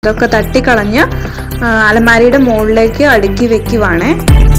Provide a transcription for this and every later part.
അതൊക്കെ തട്ടിക്കളഞ്ഞ് ആ, അലമാരിയുടെ മുകളിലേക്ക് അടുക്കി വെക്കുവാണേ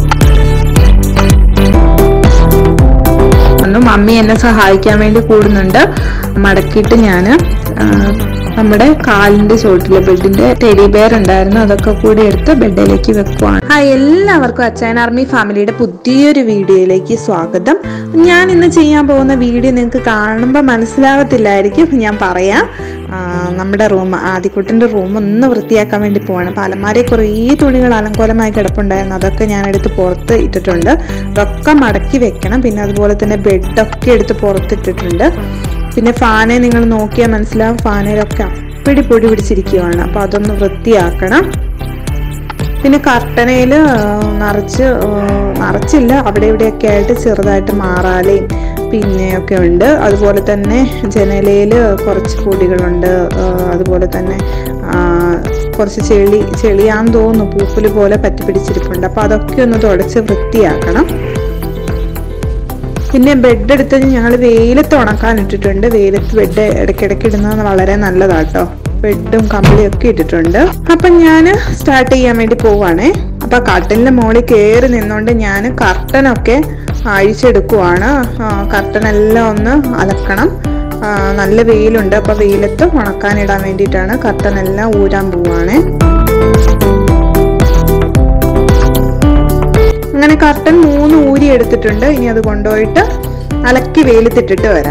വന്നു മമ്മി എന്നെ സഹായിക്കാൻ വേണ്ടി കൂടുന്നുണ്ട് മടക്കിയിട്ട് ഞാൻ നമ്മുടെ കാലിന്റെ ചോട്ടിലെ ബെഡിന്റെ ടെഡി ബെയർ ഉണ്ടായിരുന്നു അതൊക്കെ കൂടി എടുത്ത് ബെഡിലേക്ക് വെക്കുവാണ് ആ എല്ലാവർക്കും അച്ചായൻ ആർമി ഫാമിലിയുടെ പുതിയൊരു വീഡിയോയിലേക്ക് സ്വാഗതം ഞാൻ ഇന്ന് ചെയ്യാൻ പോകുന്ന വീഡിയോ നിങ്ങൾക്ക് കാണുമ്പോൾ മനസ്സിലാവത്തില്ലായിരിക്കും ഞാൻ പറയാം ആ, നമ്മുടെ റൂം ആദ്യക്കുട്ടിന്റെ റൂം ഒന്ന് വൃത്തിയാക്കാൻ വേണ്ടി പോവാണ് അപ്പൊ അലമാരി കുറേ തുണികൾ അലങ്കോലമായി കിടപ്പുണ്ടായിരുന്നു അതൊക്കെ ഞാൻ എടുത്ത് പുറത്ത് ഇട്ടിട്ടുണ്ട് അതൊക്കെ മടക്കി വെക്കണം പിന്നെ അതുപോലെ തന്നെ ബെഡൊക്കെ എടുത്ത് പുറത്തിട്ടിട്ടുണ്ട് പിന്നെ ഫാനെ നിങ്ങൾ നോക്കിയാൽ മനസ്സിലാവും ഫാനയിലൊക്കെ അപ്പിടി പൊടി പിടിച്ചിരിക്കുവാണ് അപ്പൊ അതൊന്ന് വൃത്തിയാക്കണം പിന്നെ കർട്ടനയിൽ നിറച്ച് ആ, നിറച്ചില്ല അവിടെ ഇവിടെയൊക്കെ ആയിട്ട് ചെറുതായിട്ട് മാറാലയും പിന്നെ ഒക്കെ ഉണ്ട് അതുപോലെ തന്നെ ജനലയിൽ കുറച്ച് പൊടികളുണ്ട് ആ, അതുപോലെ തന്നെ ആ, കുറച്ച് ചെളി ചെളിയാന്ന് തോന്നുന്നു പൂപ്പല് പോലെ പറ്റി പിടിച്ചിരിപ്പുണ്ട് അപ്പോൾ അതൊക്കെ ഒന്ന് തുടച്ച് വൃത്തിയാക്കണം പിന്നെ ബെഡ് എടുത്ത് ഞങ്ങൾ വെയിലത്ത് ഉണക്കാൻ ഇട്ടിട്ടുണ്ട് വെയിലത്ത് ബെഡ് ഇടയ്ക്കിടയ്ക്ക് ഇടുന്നത് വളരെ നല്ലതാട്ടോ ബെഡും കമ്പിളിയും ഒക്കെ ഇട്ടിട്ടുണ്ട് അപ്പം ഞാൻ സ്റ്റാർട്ട് ചെയ്യാൻ വേണ്ടി പോവാണേ അപ്പൊ കട്ടിലിന്റെ മുകളിൽ കയറി നിന്നുകൊണ്ട് ഞാൻ കർട്ടനൊക്കെ അഴിച്ചെടുക്കുവാണ് കർട്ടൻ എല്ലാം ഒന്ന് അലക്കണം ആ, നല്ല വെയിലുണ്ട് അപ്പൊ വെയിലത്ത് ഉണക്കാനിടാൻ വേണ്ടിയിട്ടാണ് കർട്ടൻ എല്ലാം ഊരാൻ പോവാണേ അങ്ങനെ കർട്ടൻ മൂന്ന് ഊരി എടുത്തിട്ടുണ്ട് ഇനി അത് കൊണ്ടുപോയിട്ട് അലക്കി വെയിലത്തിട്ടിട്ട് വരാം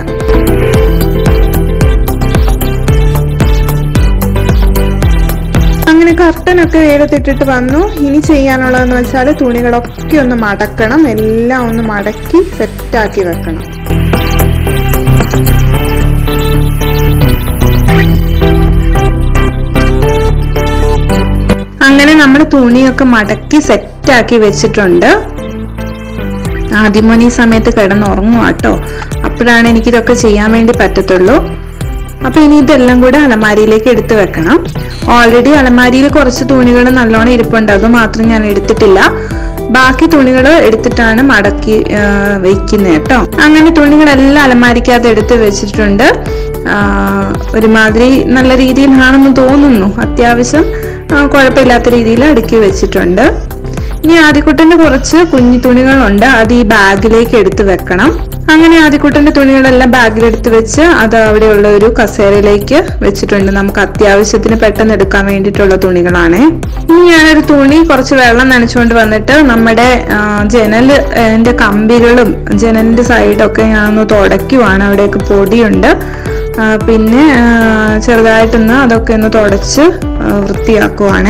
അങ്ങനെ കർട്ടനൊക്കെ വെയിലത്തിട്ടിട്ട് വന്നു ഇനി ചെയ്യാനുള്ളതെന്ന് വെച്ചാൽ തുണികളൊക്കെ ഒന്ന് മടക്കണം എല്ലാം ഒന്ന് മടക്കി സെറ്റാക്കി വെക്കണം അങ്ങനെ നമ്മൾ തുണിയൊക്കെ മടക്കി സെറ്റാക്കി വെച്ചിട്ടുണ്ട് ആദ്യമോൻ ഈ സമയത്ത് കിടന്നുറങ്ങുക കേട്ടോ അപ്പോഴാണ് എനിക്കിതൊക്കെ ചെയ്യാൻ വേണ്ടി പറ്റത്തുള്ളൂ അപ്പൊ ഇനി ഇതെല്ലാം കൂടെ അലമാരിയിലേക്ക് എടുത്തു വെക്കണം ഓൾറെഡി അലമാരിയിൽ കുറച്ച് തുണികൾ നല്ലോണം ഇരിപ്പുണ്ട് അത് മാത്രം ഞാൻ എടുത്തിട്ടില്ല ബാക്കി തുണികൾ എടുത്തിട്ടാണ് മടക്കി വെക്കുന്നത് കേട്ടോ അങ്ങനെ തുണികളെല്ലാം അലമാരിക്കകത്ത് എടുത്ത് വെച്ചിട്ടുണ്ട് ആ, ഒരുമാതിരി നല്ല രീതിയിലാണെന്ന് തോന്നുന്നു അത്യാവശ്യം ആ, കുഴപ്പമില്ലാത്ത രീതിയിൽ അടുക്കി വെച്ചിട്ടുണ്ട് ഇനി ആദ്യക്കുട്ടന്റെ കുറച്ച് കുഞ്ഞു തുണികളുണ്ട് അത് ഈ ബാഗിലേക്ക് എടുത്തു വെക്കണം അങ്ങനെ ആദ്യക്കുട്ടന്റെ തുണികളെല്ലാം ബാഗിലെടുത്ത് വെച്ച് അത് അവിടെയുള്ള ഒരു കസേരയിലേക്ക് വെച്ചിട്ടുണ്ട് നമുക്ക് അത്യാവശ്യത്തിന് പെട്ടെന്ന് എടുക്കാൻ വേണ്ടിയിട്ടുള്ള തുണികളാണ് ഇനി ഞാനൊരു തുണി കുറച്ച് വെള്ളം നനച്ചുകൊണ്ട് വന്നിട്ട് നമ്മുടെ ആ, ജനലിന്റെ കമ്പികളും ജനലിന്റെ സൈഡൊക്കെ ഞാനൊന്ന് തുടയ്ക്കുവാണ് അവിടെയൊക്കെ പൊടിയുണ്ട് ആ, പിന്നെ ആ, ചെറുതായിട്ടൊന്ന് അതൊക്കെ ഒന്ന് തുടച്ച് ആ, വൃത്തിയാക്കുവാണേ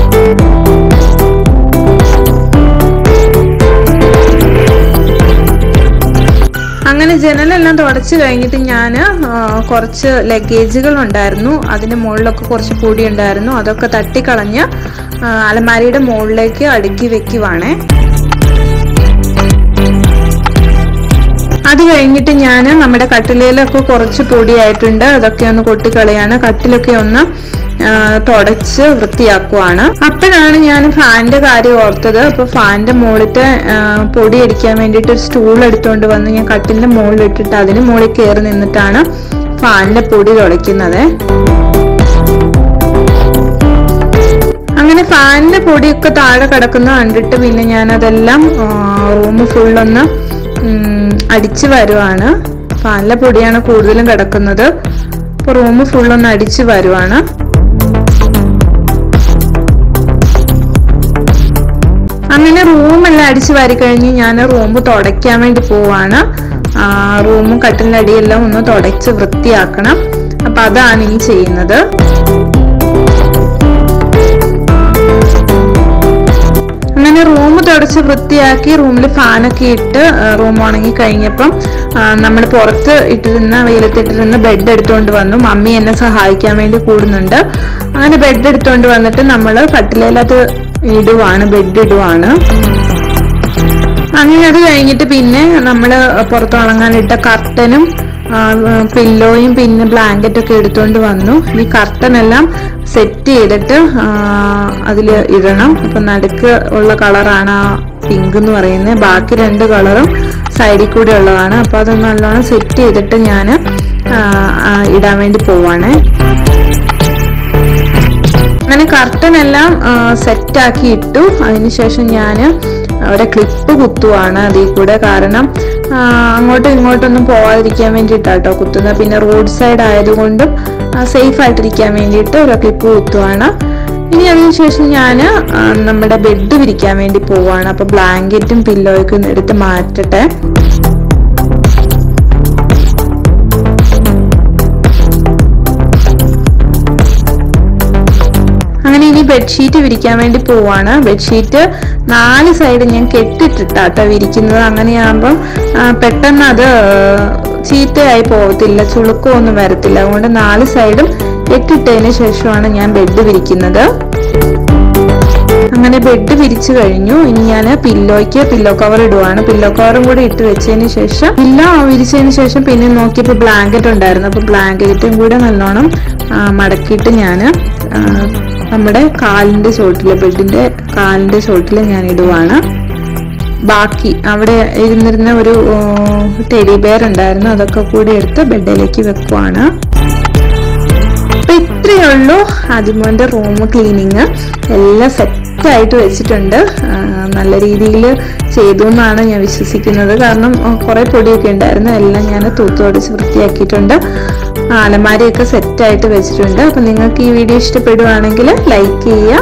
അങ്ങനെ ജനലെല്ലാം തുടച്ചു കഴിഞ്ഞിട്ട് ഞാൻ കുറച്ച് ലഗേജുകൾ ഉണ്ടായിരുന്നു അതിന്റെ മുകളിലൊക്കെ കുറച്ച് പൊടി ഉണ്ടായിരുന്നു അതൊക്കെ തട്ടിക്കളഞ്ഞ് ആ, അലമാരിയുടെ മുകളിലേക്ക് അടുക്കി വെക്കുവാണേ അത് കഴിഞ്ഞിട്ട് ഞാൻ നമ്മുടെ കട്ടിലയിലൊക്കെ കുറച്ച് പൊടിയായിട്ടുണ്ട് അതൊക്കെ ഒന്ന് കൊട്ടിക്കളയാണ് കട്ടിലൊക്കെ ഒന്ന് ആ, തുടച്ച് വൃത്തിയാക്കുവാണ് അപ്പോഴാണ് ഞാൻ ഫാനിന്റെ കാര്യം ഓർത്തത് അപ്പൊ ഫാനിന്റെ മുകളിലത്തെ ആ, പൊടി അടിക്കാൻ വേണ്ടിയിട്ട് ഒരു സ്റ്റൂൾ എടുത്തുകൊണ്ട് വന്ന് ഞാൻ കട്ടിലിന്റെ മുകളിൽ ഇട്ടിട്ട് അതിന് മുകളിൽ കയറി നിന്നിട്ടാണ് ഫാനിന്റെ പൊടി തുടയ്ക്കുന്നത് അങ്ങനെ ഫാനിന്റെ പൊടിയൊക്കെ താഴെ കിടക്കുന്ന കണ്ടിട്ട് പിന്നെ ഞാൻ അതെല്ലാം റൂം ഫുള്ളൊന്ന് അടിച്ചു വരുവാണ് ഫാനിലെ പൊടിയാണ് കൂടുതലും കിടക്കുന്നത് അപ്പൊ റൂം ഫുള്ളൊന്ന് അടിച്ചു വരുവാണ് അങ്ങനെ റൂമെല്ലാം അടിച്ചു വാരി കഴിഞ്ഞ് ഞാൻ റൂം തുടയ്ക്കാൻ വേണ്ടി പോവാണ് റൂമും കട്ടിലിന്റെ അടിയെല്ലാം ഒന്ന് തുടച്ച് വൃത്തിയാക്കണം അപ്പൊ അതാണ് ഇനി ചെയ്യുന്നത് അങ്ങനെ റൂം തുടച്ച് വൃത്തിയാക്കി റൂമിൽ ഫാനൊക്കെ ഇട്ട് റൂം ഉണങ്ങി കഴിഞ്ഞപ്പം നമ്മൾ പുറത്ത് ഇട്ടിരുന്ന വെയിലത്തിട്ടിരുന്ന ബെഡ് എടുത്തുകൊണ്ട് വന്നു മമ്മി എന്നെ സഹായിക്കാൻ വേണ്ടി കൂടുന്നുണ്ട് അങ്ങനെ ബെഡ് എടുത്തുകൊണ്ട് വന്നിട്ട് നമ്മൾ കട്ടിലത് ഇടുവാണ് ബെഡ് ഇടുവാണ് അങ്ങനെ അത് കഴിഞ്ഞിട്ട് പിന്നെ നമ്മൾ പുറത്ത് ഉണങ്ങാനിട്ട കർട്ടനും പില്ലോയും പിന്നെ ബ്ലാങ്കറ്റ് ഒക്കെ എടുത്തുകൊണ്ട് വന്നു ഈ കർട്ടൻ എല്ലാം സെറ്റ് ചെയ്തിട്ട് അതിൽ ഇടണം അപ്പൊ നടുക്ക് ഉള്ള കളറാണ് ആ പിങ്ക് എന്ന് പറയുന്നത് ബാക്കി രണ്ട് കളറും സൈഡിൽ കൂടെ ഉള്ളതാണ് അപ്പൊ അത് നല്ലോണം സെറ്റ് ചെയ്തിട്ട് ഞാൻ ഇടാൻ വേണ്ടി പോവാണ് അങ്ങനെ കർട്ടൻ എല്ലാം സെറ്റാക്കി ഇട്ടു അതിനുശേഷം ഞാൻ ഒരു ക്ലിപ്പ് കുത്തുവാണ് അതിൽ കൂടെ കാരണം ആ, അങ്ങോട്ടും ഇങ്ങോട്ടൊന്നും പോവാതിരിക്കാൻ വേണ്ടിയിട്ടാട്ടോ കുത്തുന്നത് പിന്നെ റോഡ് സൈഡ് ആയതുകൊണ്ടും സേഫ് ആയിട്ടിരിക്കാൻ വേണ്ടിയിട്ട് ഒരു ക്ലിപ്പ് കുത്തുവാണ് ഇനി അതിനുശേഷം ഞാൻ നമ്മുടെ ബെഡ് വിരിക്കാൻ വേണ്ടി പോവാണ് അപ്പൊ ബ്ലാങ്കറ്റും പില്ലോയൊക്കെ ഒന്ന് എടുത്ത് മാറ്റട്ടെ അങ്ങനെ ഇനി ബെഡ്ഷീറ്റ് വിരിക്കാൻ വേണ്ടി പോവാണ് ബെഡ്ഷീറ്റ് നാല് സൈഡ് ഞാൻ കെട്ടിട്ടിട്ടാട്ടോ വിരിക്കുന്നത് അങ്ങനെയാകുമ്പം ആ, പെട്ടെന്ന് അത് ചീത്തയായി പോകത്തില്ല ചുളുക്കമൊന്നും വരത്തില്ല അതുകൊണ്ട് നാല് സൈഡും കെട്ടിട്ടതിന് ശേഷമാണ് ഞാൻ ബെഡ് വിരിക്കുന്നത് അങ്ങനെ ബെഡ് വിരിച്ചു കഴിഞ്ഞു ഇനി ഞാൻ പില്ലോയ്ക്ക് പില്ലോ കവർ ഇടുവാണ് പില്ലോ കവറും കൂടി ഇട്ട് വെച്ചതിന് ശേഷം പില്ലോ വിരിച്ചതിന് ശേഷം പിന്നെ നോക്കിയപ്പോൾ ബ്ലാങ്കറ്റ് ഉണ്ടായിരുന്നു അപ്പൊ ബ്ലാങ്കറ്റും കൂടെ നല്ലോണം ആ, മടക്കിയിട്ട് ഞാൻ നമ്മുടെ കാലിന്റെ ചോട്ടില് ബെഡിന്റെ കാലിന്റെ ചോട്ടില് ഞാൻ ഇടുവാണ് ബാക്കി അവിടെ ഇരുന്നിരുന്ന ഒരു ടെഡി ബെയർ ഉണ്ടായിരുന്നു അതൊക്കെ കൂടി എടുത്ത് ബെഡിലേക്ക് വെക്കുവാണ് അപ്പൊ ഇത്രയേ ഉള്ളൂ അതിമോന്റെ റൂം ക്ലീനിങ് എല്ലാം സെറ്റായിട്ട് വെച്ചിട്ടുണ്ട് ആ, നല്ല രീതിയിൽ ചെയ്തു എന്നാണ് ഞാൻ വിശ്വസിക്കുന്നത് കാരണം ആ, കുറെ പൊടിയൊക്കെ ഉണ്ടായിരുന്നു എല്ലാം ഞാൻ തൂത്തുപടിച്ച് വൃത്തിയാക്കിയിട്ടുണ്ട് ആ, അലമാരിയൊക്കെ സെറ്റായിട്ട് വെച്ചിട്ടുണ്ട് അപ്പൊ നിങ്ങൾക്ക് ഈ വീഡിയോ ഇഷ്ടപ്പെടുവാണെങ്കിൽ ലൈക്ക് ചെയ്യുക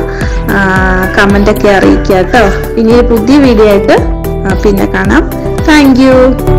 കമന്റ് ഒക്കെ അറിയിക്കുക കേട്ടോ ഇനി ഒരു പുതിയ വീഡിയോ ആയിട്ട് ആ, പിന്നെ കാണാം താങ്ക്